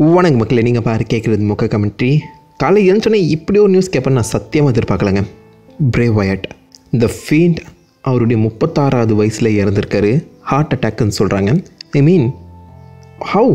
வணக்கம் மக்களே நீங்கள் பாரு கேட்குறது முக்க கமெண்ட்ரி காலை எழுந்தோடனே இப்படி ஒரு நியூஸ் கேட்பேன் நான் சத்தியமாக எதிர்பார்க்கலங்க பிரேவ் வயட் இந்த ஃபீண்ட் அவருடைய முப்பத்தாறாவது வயசில் இறந்துருக்காரு ஹார்ட் அட்டாக்னு சொல்கிறாங்க ஐ மீன் ஹவு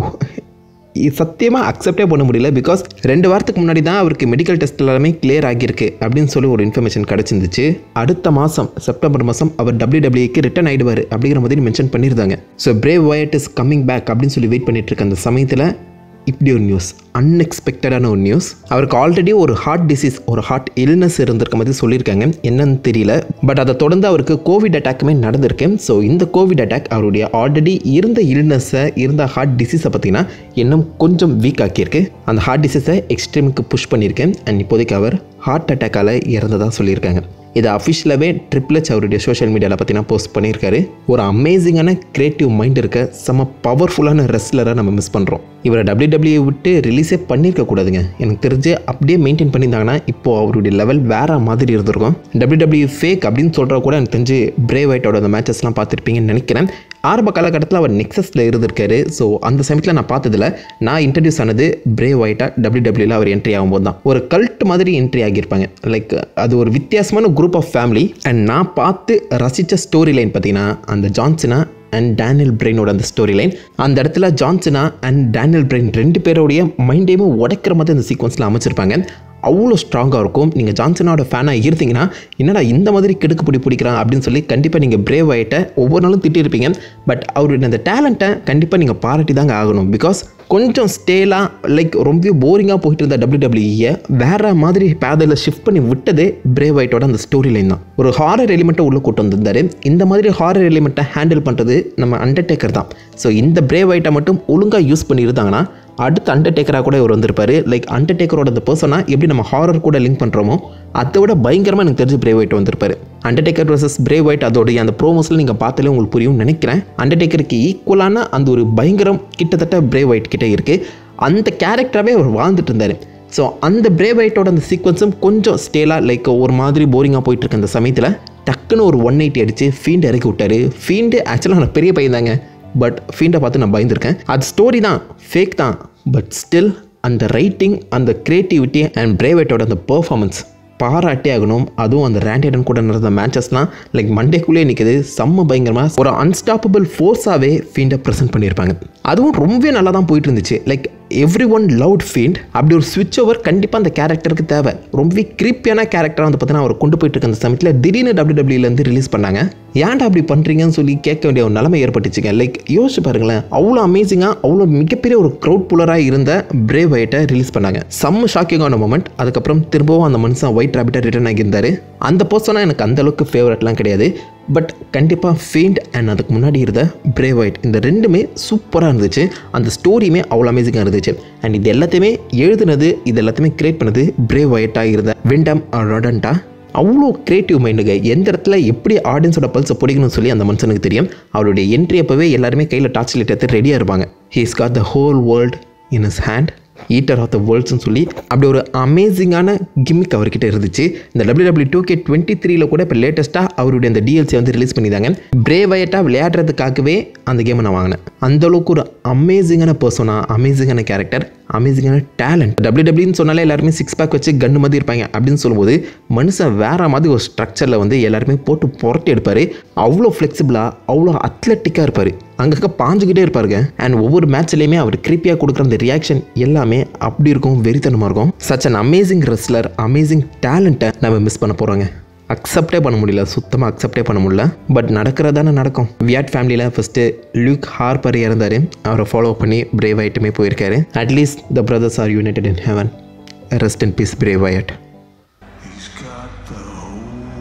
சத்தியமாக அக்செப்டே பண்ண முடியல பிகாஸ் ரெண்டு வாரத்துக்கு முன்னாடி தான் அவருக்கு மெடிக்கல் டெஸ்ட் எல்லாமே கிளியர் ஆகியிருக்கு அப்படின்னு சொல்லி ஒரு இன்ஃபர்மேஷன் கிடச்சிருந்துச்சு அடுத்த மாதம் செப்டம்பர் மாதம் அவர் டபிள்யூடபிள்யூக்கு ரிட்டர்ன் ஆகிடுவார் அப்படிங்கிற மாதிரி மென்ஷன் பண்ணியிருந்தாங்க so Bray Wyatt is coming back அப்படின்னு சொல்லி வெயிட் பண்ணிட்டு இருக்க அந்த சமயத்தில் இப்படி ஒரு நியூஸ் அன்எக்ஸ்பெக்டடான ஒரு நியூஸ் அவருக்கு ஆல்ரெடி ஒரு ஹார்ட் டிசீஸ் ஒரு ஹார்ட் இல்னஸ் இருந்திருக்க மாதிரி சொல்லியிருக்காங்க என்னன்னு தெரியல பட் அதை தொடர்ந்து அவருக்கு கோவிட் அட்டாக்குமே நடந்திருக்கு ஸோ இந்த கோவிட் அட்டாக் அவருடைய ஆல்ரெடி இருந்த இல்னஸை இருந்த ஹார்ட் டிசீஸை பார்த்தீங்கன்னா இன்னும் கொஞ்சம் வீக் ஆக்கியிருக்கு அந்த ஹார்ட் டிசீஸை எக்ஸ்ட்ரீமுக்கு புஷ் பண்ணியிருக்கேன் அண்ட் இப்போதைக்கு அவர் ஹார்ட் அட்டாக்கால் இறந்ததாக சொல்லியிருக்காங்க இதை அஃபிஷியலாகவே ட்ரிப்ளச் அவருடைய சோஷியல் மீடியாவில் பார்த்தீங்கன்னா போஸ்ட் பண்ணியிருக்காரு ஒரு அமேசிங்கான கிரியேட்டிவ் மைண்ட் இருக்க செம்ம பவர்ஃபுல்லான ரெஸ்லராக நம்ம மிஸ் பண்ணுறோம் இவரை டபிள்யூ விட்டு ரிலீஸே பண்ணியிருக்க கூடாதுங்க எனக்கு தெரிஞ்சு அப்படியே மெயின்டைன் பண்ணியிருந்தாங்கன்னா இப்போது அவருடைய லெவல் வேறு மாதிரி இருந்திருக்கும் டபிள்யூ ஃபேக் அப்படின்னு சொல்கிற கூட எனக்கு தெரிஞ்சு பிரே ஒயிட்டோட அந்த மேட்சஸ்லாம் பார்த்துருப்பீங்கன்னு நினைக்கிறேன் ஆரம்ப காலகட்டத்தில் அவர் நெக்ஸஸில் இருந்திருக்காரு ஸோ அந்த சமயத்தில் நான் பார்த்ததில் நான் இன்ட்ரடியூஸ் ஆனது பிரே ஒயிட்டாக டபிள்யூ டபிள்யூவில் அவர் என்ட்ரி ஆகும்போது தான் ஒரு கல்ட் மாதிரி என்ட்ரி ஆகியிருப்பாங்க லைக் அது ஒரு வித்தியாசமான குரூப் ஆஃப் ஃபேமிலி அண்ட் நான் பார்த்து ரசித்த ஸ்டோரி லைன் பார்த்தீங்கன்னா அந்த ஜான்சனா அண்ட் டேனியல் பிரெயினோட அந்த ஸ்டோரி லைன் அந்த இடத்துல ஜான்சனா அண்ட் டேனியல் பிரெயின் ரெண்டு பேருடைய மைண்டையுமே உடைக்கிற மாதிரி அந்த சீக்வன்ஸில் அமைச்சிருப்பாங்க அவ்வளோ ஸ்ட்ராங்காக இருக்கும் நீங்கள் ஜான்சனோட ஃபேனாக இருந்தீங்கன்னா என்னடா இந்த மாதிரி கிடுக்கு பிடி பிடிக்கிறான் அப்படின்னு சொல்லி கண்டிப்பாக நீங்கள் பிரேவ் ஆகிட்ட ஒவ்வொரு நாளும் திட்டிருப்பீங்க பட் அவருடைய அந்த டேலண்ட்டை கண்டிப்பாக நீங்கள் பாராட்டி தாங்க ஆகணும் பிகாஸ் கொஞ்சம் ஸ்டேலாக லைக் ரொம்ப போரிங்காக போயிட்டு இருந்த டபிள்யூடபிள்யூஏ வேற மாதிரி பேதையில் ஷிஃப்ட் பண்ணி விட்டதே பிரேவ் ஒயிட்டோட அந்த ஸ்டோரி லைன் தான் ஒரு ஹாரர் எலிமெண்ட்டை உள்ளே கூட்டு வந்திருந்தாரு இந்த மாதிரி ஹாரர் எலிமெண்ட்டை ஹேண்டில் பண்ணுறது நம்ம அண்டர்டேக்கர் தான் ஸோ இந்த பிரேவ் ஒயிட்டை மட்டும் ஒழுங்காக யூஸ் பண்ணியிருந்தாங்கன்னா அடுத்த அண்டர்டேக்கராக கூட இவர் வந்திருப்பாரு லைக் அண்டர்டேக்கரோட அந்த பர்சனாக எப்படி நம்ம ஹாரர் கூட லிங்க் பண்ணுறோமோ அதை விட பயங்கரமாக எனக்கு தெரிஞ்சு பிரேவ் ஒயிட் வந்திருப்பாரு அண்டர்டேக்கர் வர்சஸ் பிரேவ் ஒயிட் அதோடைய அந்த ப்ரோமோஸில் நீங்கள் பார்த்தாலே உங்களுக்கு புரியும் நினைக்கிறேன் அண்டர்டேக்கருக்கு ஈக்குவலான அந்த ஒரு பயங்கரம் கிட்டத்தட்ட பிரேவ் ஒயிட் கிட்டே இருக்குது அந்த கேரக்டராகவே அவர் வாழ்ந்துட்டு இருந்தார் ஸோ அந்த பிரேவ் ஒயிட்டோட அந்த சீக்வன்ஸும் கொஞ்சம் ஸ்டேலாக லைக் ஒரு மாதிரி போரிங்காக போயிட்டு இருக்க அந்த சமயத்தில் டக்குன்னு ஒரு ஒன் எயிட்டி அடித்து ஃபீண்டு இறக்கி விட்டாரு ஃபீண்டு ஆக்சுவலாக நான் பெரிய பையன் தாங்க பட் ஃபீண்டை பார்த்து நான் பயந்துருக்கேன் அது ஸ்டோரி தான் ஃபேக் தான் பட் ஸ்டில் அந்த ரைட்டிங் அந்த க்ரியேட்டிவிட்டி அண்ட் பிரேவேட்டோட அந்த பர்ஃபார்மன்ஸ் பாராட்டே ஆகணும் அதுவும் அந்த ரேண்டேடன் கூட நடந்த மேட்சஸ்லாம் லைக் மண்டேக்குள்ளே நிற்குது செம்ம பயங்கரமாக ஒரு அன்ஸ்டாப்பபிள் ஃபோர்ஸாகவே ஃபீண்டை ப்ரெசென்ட் பண்ணியிருப்பாங்க அதுவும் ரொம்பவே நல்லா தான் போயிட்டு இருந்துச்சு like every one loud fiend அப்படி ஒரு ஸ்விட்ச் ஓவர் கண்டிப்பாக அந்த கேரக்டருக்கு தேவை ரொம்பவே கிரிப்பியான கேரக்டராக வந்து பார்த்தீங்கன்னா அவர் கொண்டு போயிட்டு இருக்க அந்த சமயத்தில் திடீர்னு டபிள்யூடபிள்யூலேருந்து ரிலீஸ் பண்ணாங்க ஏன்டா அப்படி பண்ணுறீங்கன்னு சொல்லி கேட்க வேண்டிய ஒரு நிலைமை ஏற்பட்டுச்சுங்க லைக் யோசிச்சு பாருங்களேன் அவ்வளோ அமேசிங்காக அவ்வளோ மிகப்பெரிய ஒரு க்ரௌட் புலராக இருந்த பிரேவ் ஒயிட்டை ரிலீஸ் பண்ணாங்க செம்ம ஷாக்கிங்கான மூமெண்ட் அதுக்கப்புறம் திரும்பவும் அந்த மனுஷன் ஒயிட் ரேபிட்டாக ரிட்டர்ன் ஆகியிருந்தார் அந்த பர்சனாக எனக்கு அந்த அளவுக்கு ஃபேவரட்லாம் கிடையாது பட் கண்டிப்பாக ஃபீண்ட் அண்ட் அதுக்கு முன்னாடி இருந்த பிரேவ் ஒயிட் இந்த ரெண்டுமே சூப்பராக இருந்துச்சு அந்த ஸ்டோரியுமே அவ்வளோ அமேசிங்காக இருந்துச்சு அண்ட் இது எல்லாத்தையுமே எழுதுனது இது எல்லாத்தையுமே கிரியேட் பண்ணது பிரேவ் ஒயிட்டாக இருந்த விண்டம் ரொடண்டா அவ்வளோ க்ரியேட்டிவ் மைண்டுங்க எந்த இடத்துல எப்படி ஆடியன்ஸோட பல்ஸை பிடிக்கணும்னு சொல்லி அந்த மனுஷனுக்கு தெரியும் அவருடைய என்ட்ரி அப்போவே எல்லாருமே கையில் டார்ச் லைட் எடுத்து ரெடியாக இருப்பாங்க he's got the whole world in his hand eater of the வேர்ல்ட்ஸ்னு சொல்லி அப்படி ஒரு அமேசிங்கான கிமிக் அவர்கிட்ட இருந்துச்சு இந்த W W two K twenty த்ரீல கூட இப்போ லேட்டஸ்ட்டாக அவருடைய அந்த டிஎல்சி வந்து ரிலீஸ் பண்ணியிருந்தாங்க பிரே வயட்டாக விளையாடுறதுக்காகவே அந்த கேமை நான் வாங்கினேன் அந்த அளவுக்கு ஒரு அமேசிங்கான பர்சனா அமேசிங்கான கேரக்டர் அமேசிங்கான டேலண்ட் டபிள்யூ டபிள்யூன்னு சொன்னாலே எல்லாருமே சிக்ஸ் பேக் வச்சு கன்று மாதிரி இருப்பாங்க அப்படின்னு சொல்லும்போது மனுஷன் வேற மாதிரி ஒரு ஸ்ட்ரக்சரில் வந்து எல்லாருமே போட்டு புரட்டி எடுப்பார் அவ்வளோ ஃப்ளெக்சிபிளாக அவ்வளோ அத்லட்டிக்காக இருப்பார் அங்கக்க பாஞ்சுக்கிட்டே இருப்பாருங்க அண்ட் ஒவ்வொரு மேட்ச்லேயுமே அவர் கிரிப்பியாக கொடுக்குற அந்த ரியாக்ஷன் எல்லாமே அப்படி இருக்கும் வெறித்தனமாக இருக்கும் such an amazing wrestler amazing டேலண்ட்டை நம்ம மிஸ் பண்ண போகிறோங்க அக்செப்டே பண்ண முடியல சுத்தமாக அக்செப்டே பண்ண முடியல பட் நடக்கிறதானே நடக்கும் வியாட் ஃபேமிலியில் ஃபஸ்ட்டு லியூக் ஹார்பர் இறந்தார் அவரை ஃபாலோ பண்ணி பிரேவ் ஆயிட்டுமே போயிருக்காரு at least the brothers are united in heaven rest in peace Bray Wyatt He's got the whole